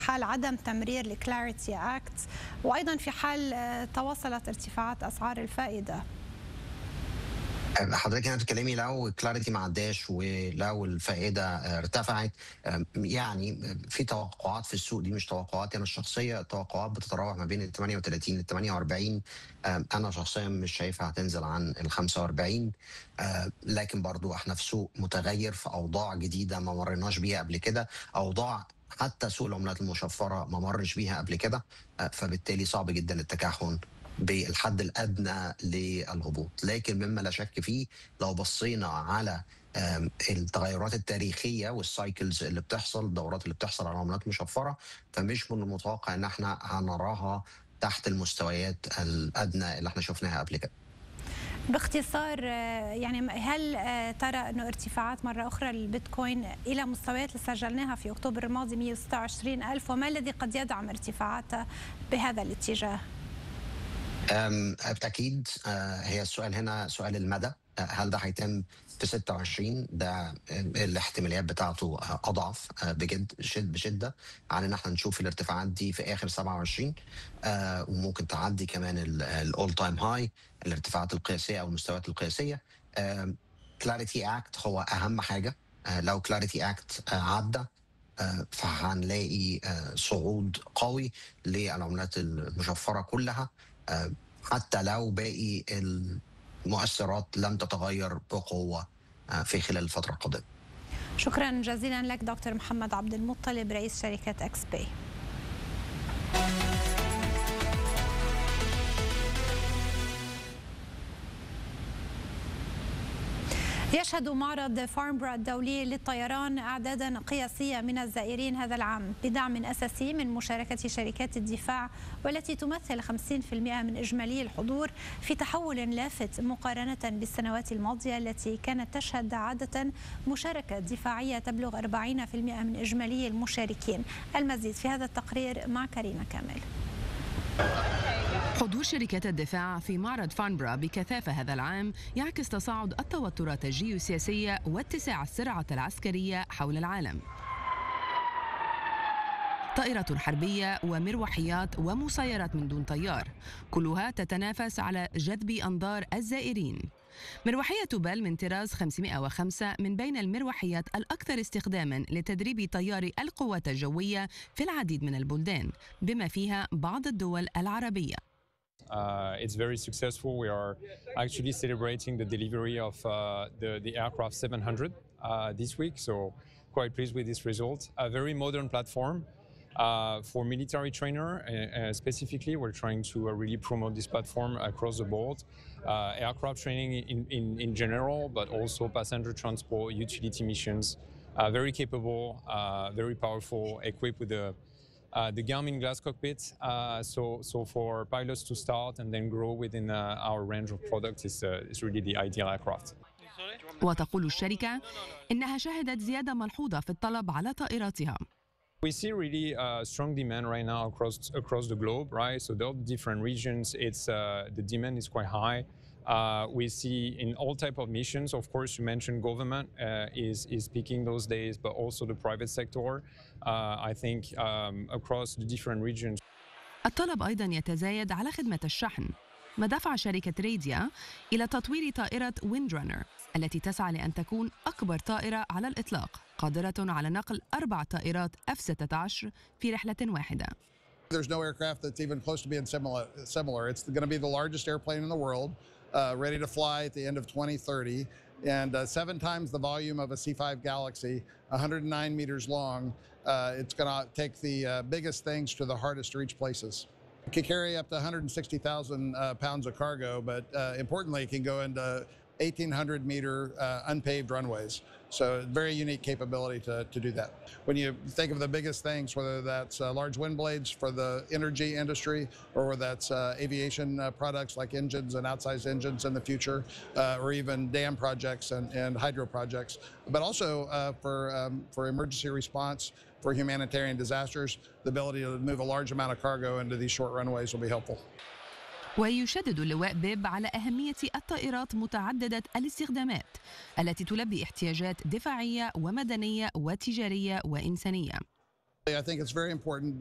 حال عدم تمرير الكلاريتي اكت وايضا في حال تواصلت ارتفاعات اسعار الفائده حضرتك هنا بتتكلمي لو كلاريتي ما عداش ولو الفائده ارتفعت يعني في توقعات في السوق دي مش توقعاتي انا الشخصيه التوقعات بتتراوح ما بين ال 38 لل 48 انا شخصيا مش شايفها هتنزل عن ال 45 لكن برضو احنا في سوق متغير في اوضاع جديده ما مريناش بيها قبل كده اوضاع حتى سوق العملات المشفره ما مرش بيها قبل كده فبالتالي صعب جدا التكهن بالحد الادنى للهبوط لكن مما لا شك فيه لو بصينا على التغيرات التاريخيه والسايكلز اللي بتحصل الدورات اللي بتحصل على عملات مشفره فمش من المتوقع ان احنا هنراها تحت المستويات الادنى اللي احنا شفناها قبل كده باختصار يعني هل ترى انه ارتفاعات مره اخرى للبيتكوين الى مستويات اللي سجلناها في اكتوبر الماضي 126 الف وما الذي قد يدعم ارتفاعاتها بهذا الاتجاه؟ بالتاكيد هي السؤال هنا سؤال المدى هل ده هيتم في 26 ده الاحتماليات بتاعته اضعف بجد شد بشده عن ان احنا نشوف الارتفاعات دي في اخر 27 وممكن تعدي كمان الاول تايم هاي الارتفاعات القياسيه او المستويات القياسيه كلاريتي اكت هو اهم حاجه لو كلاريتي اكت عدى فهنلاقي صعود قوي للعملات المشفره كلها حتى لو باقي المؤثرات لم تتغير بقوه في خلال الفتره القادمه. شكرا جزيلا لك دكتور محمد عبد المطلب رئيس شركه اكس باي. يشهد معرض فارنبرا الدولي للطيران أعدادا قياسية من الزائرين هذا العام بدعم أساسي من مشاركة شركات الدفاع والتي تمثل 50% من إجمالي الحضور في تحول لافت مقارنة بالسنوات الماضية التي كانت تشهد عادة مشاركة دفاعية تبلغ 40% من إجمالي المشاركين المزيد في هذا التقرير مع كريمة كامل حضور شركات الدفاع في معرض فانبرا بكثافة هذا العام يعكس تصاعد التوترات الجيوسياسية واتساع الصراعات العسكرية حول العالم طائرة حربية ومروحيات ومسيرات من دون طيار كلها تتنافس على جذب أنظار الزائرين مروحية بل من طراز 505 من بين المروحيات الأكثر استخداما لتدريب طياري القوات الجوية في العديد من البلدان بما فيها بعض الدول العربية Uh, it's very successful. We are actually celebrating the delivery of uh, the, the aircraft 700 uh, this week, so quite pleased with this result. A very modern platform uh, for military trainer. Uh, specifically, we're trying to uh, really promote this platform across the board. aircraft training in, in, in, general, but also passenger transport, utility missions. very capable, very powerful, equipped with the uh, the Garmin glass cockpit. Uh, so, so for pilots to start and then grow within uh, our range of products is, is really the ideal aircraft. وتقول الشركة إنها شهدت زيادة ملحوظة في الطلب على طائراتها. We see really uh, strong demand right now across across the globe, right? So there are different regions. It's uh, the demand is quite high. Uh, we see in all type of missions. Of course, you mentioned government uh, is is peaking those days, but also the private sector. Uh, I think um, across the different regions. الطلب أيضا يتزايد على خدمة الشحن ما دفع شركة ريديا إلى تطوير طائرة ويند رانر التي تسعى لأن تكون أكبر طائرة على الإطلاق قادرة على نقل أربع طائرات F-16 في رحلة واحدة There's no aircraft that's even close to being similar. similar. It's going to be the largest airplane in the world, uh, ready to fly at the end of 2030, and uh, seven times the volume of a C-5 Galaxy, 109 meters long. Uh, it's going to take the uh, biggest things to the hardest to reach places. It can carry up to 160,000 uh, pounds of cargo, but uh, importantly, it can go into 1,800 meter uh, unpaved runways. So very unique capability to, to do that. When you think of the biggest things, whether that's uh, large wind blades for the energy industry or whether that's uh, aviation uh, products like engines and outsized engines in the future, uh, or even dam projects and, and hydro projects, but also uh, for, um, for emergency response, for humanitarian disasters, the ability to move a large amount of cargo into these short runways will be helpful. ويشدد اللواء بيب على أهمية الطائرات متعددة الاستخدامات التي تلبي احتياجات دفاعية ومدنية وتجارية وإنسانية. I think it's very important